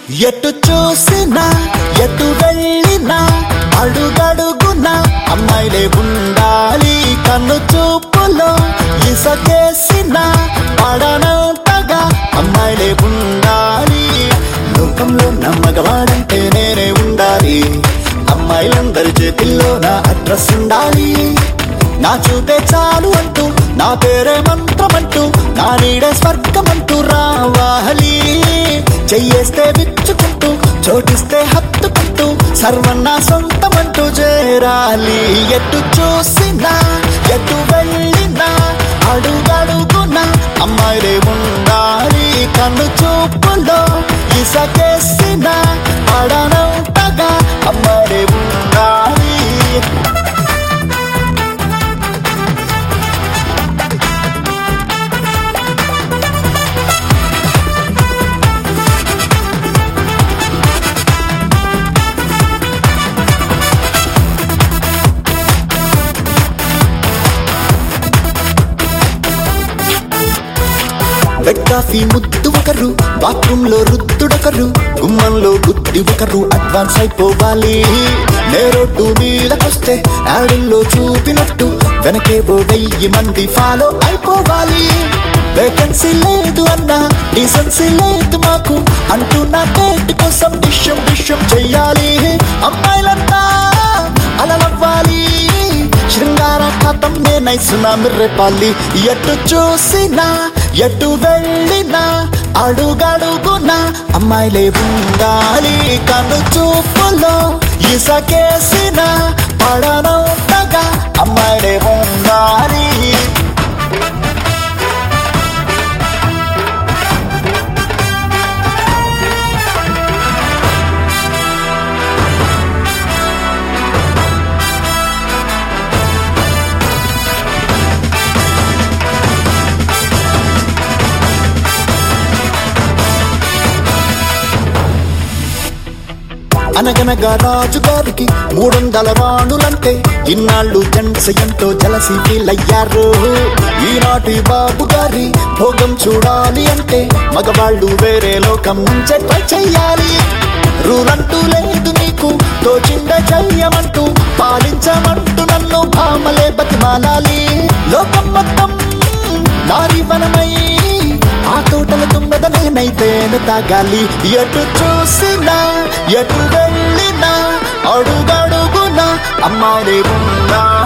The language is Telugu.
ఎటు చూసినా ఎటు వెళ్ళినా అడుగడుగునా అమ్మాయిలే ఉండాలి కన్ను చూపులో ఇసకేసిన పడనంతగా అమ్మాయిలే ఉండాలి లోకంలో నమ్మగవాడంటే నేనే ఉండాలి అమ్మాయిలందరి చేతిల్లో నా అడ్రస్ ఉండాలి నా చూపే చాలు అంటూ నా పేరే మంత్రమంటూ నా నీడే స్వర్గమంటూ రావాలి చెయ్యేస్తే విచ్చుకుంటూ చోటిస్తే హత్తుకుంటూ సర్వం నా సొంతమంటూ చేరాలి ఎటు చూసినా ఎటు వెళ్ళినా అడుగడుగునా అమ్మాయిలే ఉండాలి కన్ను చూపులో ఇసకేసిన పడనంతగా అమ్మాయిలే ఉండాలి బెడ్ కాఫీ ముద్దు ఒకరు బాత్రూమ్ లో రుద్దుడొకరు గుమ్మంలో గుద్ది ఒకరు అడ్వాన్స్ అయిపోవాలి నేరోడ్డు మీదకొస్తే యాడుల్లో చూపినట్టు వెనకేవో వెయ్యి మంది ఫాలో అయిపోవాలి వేకెన్సీ లేదు అన్నా డీసెన్సీ లేదు మాకు అంటూ నా డేట్ కోసం డిష్యం డిష్యం చెయ్యాలి అమ్మాయిలంతా అలలవ్వాలి శృంగార కథం నేనైసునా మిర్రెపాలి ఎటు చూసినా ఎటు వెళ్ళినా అడుగడుగునా అమ్మాయిలే ఉండాలి కను చూపులో ఇసకేసిన పడనంతగా అమ్మాయిలే ఉండాలి అనగనగా రాజు గారికి మూడొందల రాణులంటే ఇన్నాళ్ళు జెంట్స్ ఎంతో జలసి ఫీల్ అయ్యారు ఈనాటి బాబు గారి భోగం చూడాలి అంటే మగవాళ్ళు వేరే లోకం నుంచే ట్రై చెయ్యాలి రూల్ అంటూ లేదు నీకు తోచింద చెయ్యమంటూ పాలించమంటూ నన్ను భామలే బతిమాలాలి లోకం మొత్తం నారి వనమై ఆ తోటల తుమ్మద నేనైతేను తాగాలి ఎటు చూసినా ఎటు వెళ్ళినా అడుగడుగునా అమ్మాయి ఉండాలి